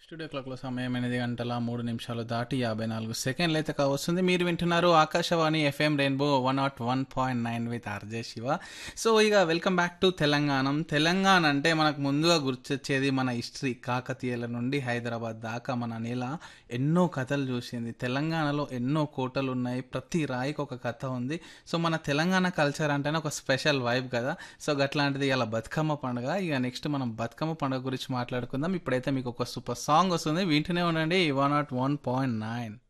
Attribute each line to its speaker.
Speaker 1: studio క్లాక్లో సమయం ఎనిమిది గంటల మూడు నిమిషాలు దాటి యాభై నాలుగు సెకండ్లు అయితే కావస్తుంది మీరు వింటున్నారు Akashvani FM rainbow one nought one point nine with RJ Siva so ఇక welcome back to Telangana Telangana అంటే మనకు ముందుగా గుర్తొచ్చేది మన హిస్టరీ కాకతీయుల నుండి హైదరాబాద్ దాకా మన నేల ఎన్నో కథలు చూసింది తెలంగాణలో ఎన్నో కోటలు ఉన్నాయి ప్రతి రాయికి ఒక కథ ఉంది సో మన తెలంగాణ కల్చర్ అంటేనే ఒక స్పెషల్ వైబ్ కదా సో అట్లాంటిది ఇలా బతుకమ్మ పండుగ ఇక నెక్స్ట్ మనం బతుకమ్మ పండుగ గురించి మాట్లాడుకుందాం ఇప్పుడైతే మీకు ఒక సూపర్ సాంగ్ వస్తుంది వింటూనే ఉండండి one nought one point nine